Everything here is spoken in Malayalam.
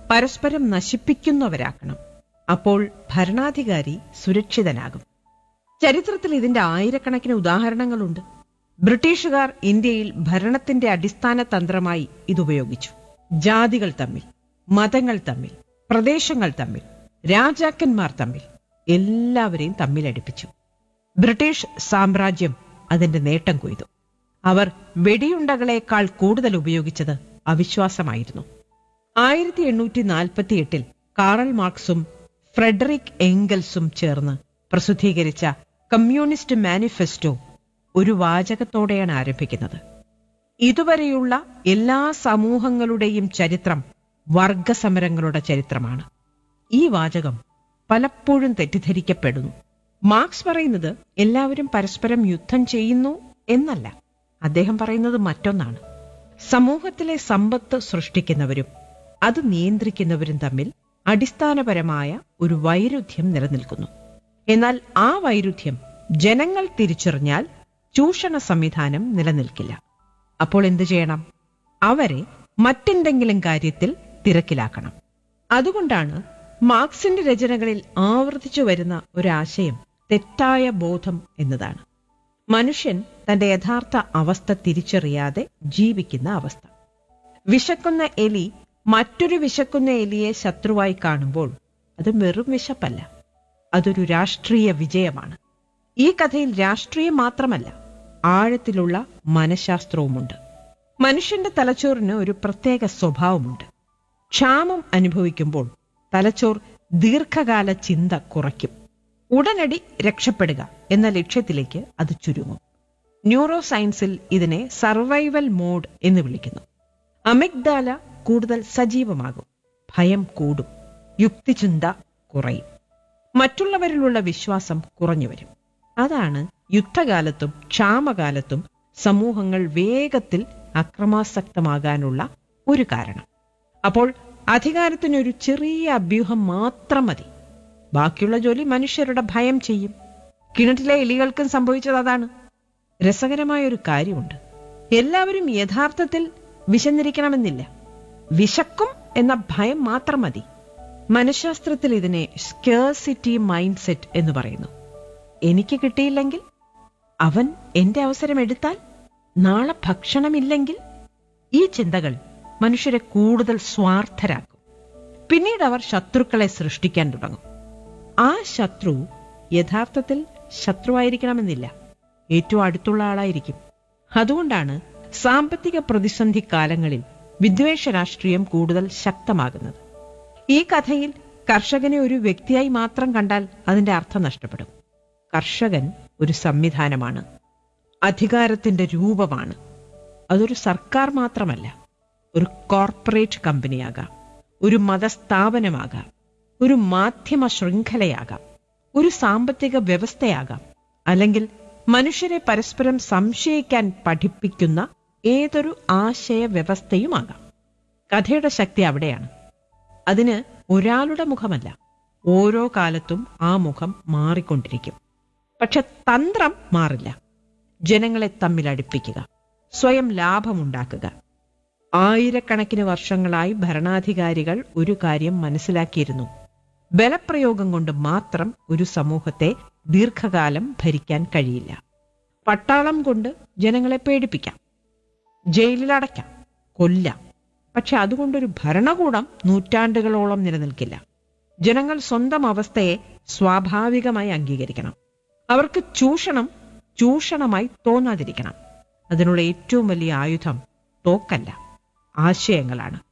പരസ്പരം നശിപ്പിക്കുന്നവരാക്കണം അപ്പോൾ ഭരണാധികാരി സുരക്ഷിതനാകും ചരിത്രത്തിൽ ഇതിന്റെ ആയിരക്കണക്കിന് ഉദാഹരണങ്ങളുണ്ട് ബ്രിട്ടീഷുകാർ ഇന്ത്യയിൽ ഭരണത്തിന്റെ അടിസ്ഥാന തന്ത്രമായി ഇതുപയോഗിച്ചു ജാതികൾ തമ്മിൽ മതങ്ങൾ തമ്മിൽ പ്രദേശങ്ങൾ തമ്മിൽ രാജാക്കന്മാർ തമ്മിൽ എല്ലാവരെയും തമ്മിലടിപ്പിച്ചു ബ്രിട്ടീഷ് സാമ്രാജ്യം അതിന്റെ നേട്ടം കൊയ്തു അവർ വെടിയുണ്ടകളേക്കാൾ കൂടുതൽ ഉപയോഗിച്ചത് അവിശ്വാസമായിരുന്നു ആയിരത്തി എണ്ണൂറ്റി നാൽപ്പത്തി എട്ടിൽ കാറൽ മാർക്സും ഫ്രെഡറിക് എംഗൽസും ചേർന്ന് പ്രസിദ്ധീകരിച്ച കമ്മ്യൂണിസ്റ്റ് മാനിഫെസ്റ്റോ ഒരു വാചകത്തോടെയാണ് ആരംഭിക്കുന്നത് ഇതുവരെയുള്ള എല്ലാ സമൂഹങ്ങളുടെയും ചരിത്രം വർഗസമരങ്ങളുടെ ചരിത്രമാണ് ഈ വാചകം പലപ്പോഴും തെറ്റിദ്ധരിക്കപ്പെടുന്നു മാർക്സ് പറയുന്നത് എല്ലാവരും പരസ്പരം യുദ്ധം ചെയ്യുന്നു എന്നല്ല അദ്ദേഹം പറയുന്നത് മറ്റൊന്നാണ് സമൂഹത്തിലെ സമ്പത്ത് സൃഷ്ടിക്കുന്നവരും അത് നിയന്ത്രിക്കുന്നവരും തമ്മിൽ അടിസ്ഥാനപരമായ ഒരു വൈരുദ്ധ്യം നിലനിൽക്കുന്നു എന്നാൽ ആ വൈരുദ്ധ്യം ജനങ്ങൾ തിരിച്ചറിഞ്ഞാൽ ചൂഷണ സംവിധാനം നിലനിൽക്കില്ല അപ്പോൾ എന്തു ചെയ്യണം അവരെ മറ്റെന്തെങ്കിലും കാര്യത്തിൽ തിരക്കിലാക്കണം അതുകൊണ്ടാണ് മാർക്സിന്റെ രചനകളിൽ ആവർത്തിച്ചു വരുന്ന ഒരാശയം തെറ്റായ ബോധം എന്നതാണ് മനുഷ്യൻ തന്റെ യഥാർത്ഥ അവസ്ഥ തിരിച്ചറിയാതെ ജീവിക്കുന്ന അവസ്ഥ വിശക്കുന്ന എലി മറ്റൊരു വിശക്കുന്ന എലിയെ ശത്രുവായി കാണുമ്പോൾ അത് വെറും വിശപ്പല്ല അതൊരു രാഷ്ട്രീയ വിജയമാണ് ഈ കഥയിൽ രാഷ്ട്രീയം മാത്രമല്ല ആഴത്തിലുള്ള മനഃശാസ്ത്രവുമുണ്ട് മനുഷ്യന്റെ തലച്ചോറിന് ഒരു പ്രത്യേക സ്വഭാവമുണ്ട് ക്ഷാമം അനുഭവിക്കുമ്പോൾ തലച്ചോർ ദീർഘകാല ചിന്ത കുറയ്ക്കും ഉടനടി രക്ഷപ്പെടുക എന്ന ലക്ഷ്യത്തിലേക്ക് അത് ചുരുങ്ങും ന്യൂറോ സയൻസിൽ ഇതിനെ സർവൈവൽ മോഡ് എന്ന് വിളിക്കുന്നു അമിഗ്ദാല കൂടുതൽ സജീവമാകും ഭയം കൂടും യുക്തിചിന്ത കുറയും മറ്റുള്ളവരിലുള്ള വിശ്വാസം കുറഞ്ഞു വരും അതാണ് യുദ്ധകാലത്തും ക്ഷാമകാലത്തും സമൂഹങ്ങൾ വേഗത്തിൽ അക്രമാസക്തമാകാനുള്ള ഒരു കാരണം അപ്പോൾ അധികാരത്തിനൊരു ചെറിയ അഭ്യൂഹം മാത്രം മതി ബാക്കിയുള്ള ജോലി മനുഷ്യരുടെ ഭയം ചെയ്യും കിണറ്റിലെ എലികൾക്കും സംഭവിച്ചത് അതാണ് രസകരമായ ഒരു കാര്യമുണ്ട് എല്ലാവരും യഥാർത്ഥത്തിൽ വിശന്നിരിക്കണമെന്നില്ല വിശക്കും എന്ന ഭയം മാത്രം മതി മനഃശാസ്ത്രത്തിൽ ഇതിനെ സ്കേഴ്സിറ്റി മൈൻഡ് സെറ്റ് എന്ന് പറയുന്നു എനിക്ക് കിട്ടിയില്ലെങ്കിൽ അവൻ എന്റെ അവസരം എടുത്താൽ നാളെ ഭക്ഷണമില്ലെങ്കിൽ ഈ ചിന്തകൾ മനുഷ്യരെ കൂടുതൽ സ്വാർത്ഥരാക്കും പിന്നീട് അവർ ശത്രുക്കളെ സൃഷ്ടിക്കാൻ തുടങ്ങും ആ ശത്രു യഥാർത്ഥത്തിൽ ശത്രുവായിരിക്കണമെന്നില്ല ഏറ്റവും അടുത്തുള്ള ആളായിരിക്കും അതുകൊണ്ടാണ് സാമ്പത്തിക പ്രതിസന്ധി കാലങ്ങളിൽ വിദ്വേഷ രാഷ്ട്രീയം കൂടുതൽ ശക്തമാകുന്നത് ഈ കഥയിൽ കർഷകനെ ഒരു വ്യക്തിയായി മാത്രം കണ്ടാൽ അതിന്റെ അർത്ഥം നഷ്ടപ്പെടും കർഷകൻ ഒരു സംവിധാനമാണ് അധികാരത്തിന്റെ രൂപമാണ് അതൊരു സർക്കാർ മാത്രമല്ല ഒരു കോർപ്പറേറ്റ് കമ്പനിയാകാം ഒരു മതസ്ഥാപനമാകാം ഒരു മാധ്യമ ശൃംഖലയാകാം ഒരു സാമ്പത്തിക വ്യവസ്ഥയാകാം അല്ലെങ്കിൽ മനുഷ്യരെ പരസ്പരം സംശയിക്കാൻ പഠിപ്പിക്കുന്ന ഏതൊരു ആശയ വ്യവസ്ഥയുമാകാം കഥയുടെ ശക്തി അവിടെയാണ് അതിന് ഒരാളുടെ മുഖമല്ല ഓരോ കാലത്തും ആ മുഖം മാറിക്കൊണ്ടിരിക്കും പക്ഷെ തന്ത്രം മാറില്ല ജനങ്ങളെ തമ്മിൽ അടുപ്പിക്കുക സ്വയം ലാഭമുണ്ടാക്കുക ആയിരക്കണക്കിന് വർഷങ്ങളായി ഭരണാധികാരികൾ ഒരു കാര്യം മനസ്സിലാക്കിയിരുന്നു ബലപ്രയോഗം കൊണ്ട് മാത്രം ഒരു സമൂഹത്തെ ദീർഘകാലം ഭരിക്കാൻ കഴിയില്ല പട്ടാളം കൊണ്ട് ജനങ്ങളെ പേടിപ്പിക്കാം ജയിലിലടയ്ക്കാം കൊല്ലാം പക്ഷെ അതുകൊണ്ടൊരു ഭരണകൂടം നൂറ്റാണ്ടുകളോളം നിലനിൽക്കില്ല ജനങ്ങൾ സ്വന്തം അവസ്ഥയെ സ്വാഭാവികമായി അംഗീകരിക്കണം അവർക്ക് ചൂഷണം ചൂഷണമായി തോന്നാതിരിക്കണം അതിനുള്ള ഏറ്റവും വലിയ ആയുധം തോക്കല്ല ആശയങ്ങളാണ്